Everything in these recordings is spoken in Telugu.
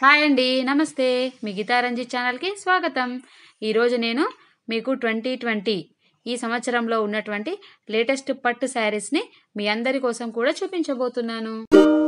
హాయ్ అండి నమస్తే మీ గీతారంజిత్ ఛానల్కి స్వాగతం ఈరోజు నేను మీకు ట్వంటీ ట్వంటీ ఈ సంవత్సరంలో ఉన్నటువంటి లేటెస్ట్ పట్టు శారీస్ని మీ అందరి కోసం కూడా చూపించబోతున్నాను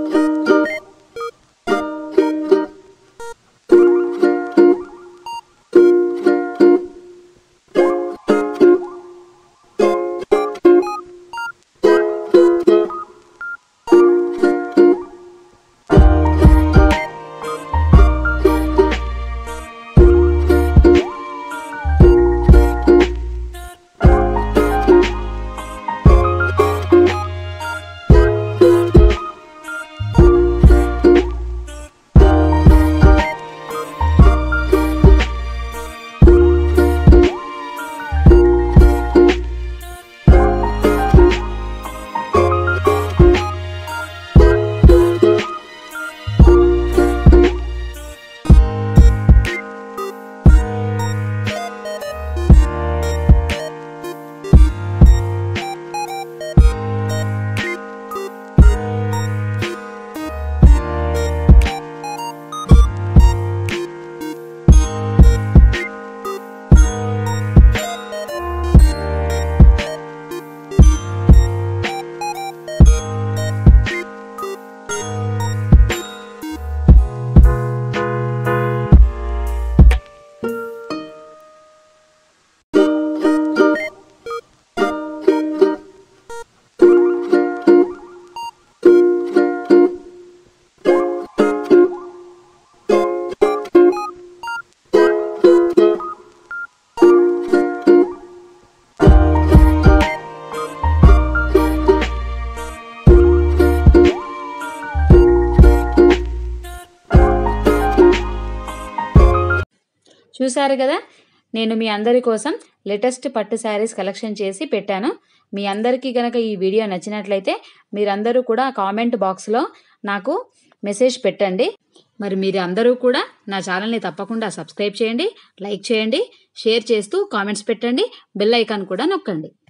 చూశారు కదా నేను మీ అందరి కోసం లేటెస్ట్ పట్టు శారీస్ కలెక్షన్ చేసి పెట్టాను మీ అందరికీ కనుక ఈ వీడియో నచ్చినట్లయితే మీరందరూ కూడా కామెంట్ బాక్స్లో నాకు మెసేజ్ పెట్టండి మరి మీరు అందరూ కూడా నా ఛానల్ని తప్పకుండా సబ్స్క్రైబ్ చేయండి లైక్ చేయండి షేర్ చేస్తూ కామెంట్స్ పెట్టండి బెల్ ఐకాన్ కూడా నొక్కండి